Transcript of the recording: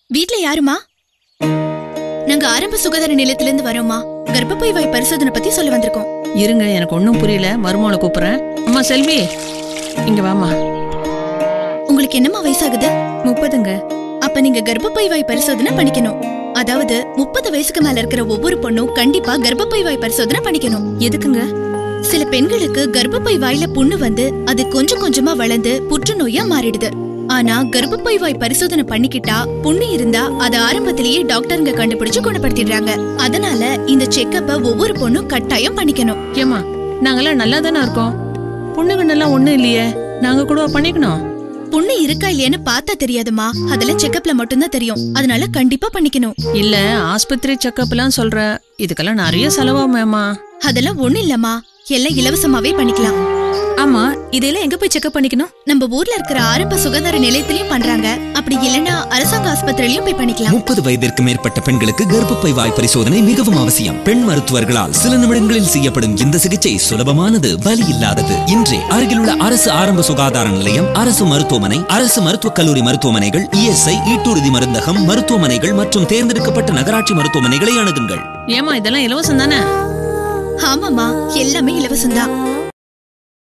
வீட்ல யாருமா நாங்க ஆரம்ப சுகாதார நிலையத்திலிருந்து வரோம்மா கர்ப்பப்பை வாய் பரிசோதனை பத்தி சொல்ல வந்திருக்கோம் இருங்க எனக்கு ஒன்றும் புரியல மருமகளை கூப்பிடுறேன் அம்மா செல்வி இங்க வாமா உங்களுக்கு என்னம்மா வயசாகுது முப்பதுங்க அப்ப நீங்க கர்ப்பப்பை வாய் பரிசோதனை பண்ணிக்கணும் அதாவது முப்பது வயசுக்கு மேல இருக்கிற ஒவ்வொரு பொண்ணும் கண்டிப்பா கர்ப்பப்பை வாய் பரிசோதனை பண்ணிக்கணும் எதுக்குங்க சில பெண்களுக்கு கர்ப்பப்பை வாயில புண்ணு வந்து அது கொஞ்சம் கொஞ்சமா வளர்ந்து புற்றுநோயா மாறிடுது ஆனா கர்ப்பப்பை வாய் பரிசோதனை பண்ணிக்கிட்டா புண்ணு இருந்தா அத ஆரம்பத்திலேயே டாக்டருங்க கண்டுபிடிச்சு குணப்படுத்திடுறாங்க அதனால இந்த செக்கப்ப ஒவ்வொரு பொண்ணும் கட்டாயம் பண்ணிக்கணும் ஏமா நாங்கெல்லாம் நல்லா தானே இருக்கோம் பொண்ணுங்கன்னெல்லாம் ஒண்ணும் இல்லையே நாங்க கூட பண்ணிக்கணும் புண்ணு இருக்கா இல்லையான்னு பார்த்தா தெரியாதுமா அதெல்லாம் செக்கப்ல மட்டும்தான் தெரியும் அதனால கண்டிப்பா பண்ணிக்கணும் இல்ல ஆஸ்பத்திரி செக்கப்லாம் சொல்ற இதுக்கெல்லாம் நிறைய செலவாமேமா அதெல்லாம் ஒண்ணு இல்லம்மா எல்லாம் இலவசமாவே பண்ணிக்கலாம் ஆமா இதெல்லாம் எங்க போய் செக்அப் பண்ணிக்கணும் நம்ம ஊர்ல இருக்கிற ஆரம்ப சுகாதார நிலையத்திலயும் பண்றாங்க அப்படி இல்லனா அரசாங்க ஆஸ்பத்திரியிலயும் போய் பண்ணிக்கலாம் முப்பது வயதிற்கு மேற்பட்ட பெண்களுக்கு கர்ப்பப்பை வாய் பரிசோதனை மிகவும் அவசியம் பெண் மருத்துவர்களால் சில நிமிடங்களில் செய்யப்படும் இந்த சிகிச்சை சுலபமானது வலி இல்லாதது இன்றே அருகிலுள்ள அரசு ஆரம்ப சுகாதார நிலையம் அரசு மருத்துவமனை அரசு மருத்துவக் கல்லூரி மருத்துவமனைகள் இஎஸ்ஐ ஈட்டூர்தி மருந்தகம் மருத்துவமனைகள் மற்றும் தேர்ந்தெடுக்கப்பட்ட நகராட்சி மருத்துவமனைகளை அணுகுங்கள் ஏமா இதெல்லாம் இலவசம் தானே ஆமாமா எல்லாமே இலவசம்தான்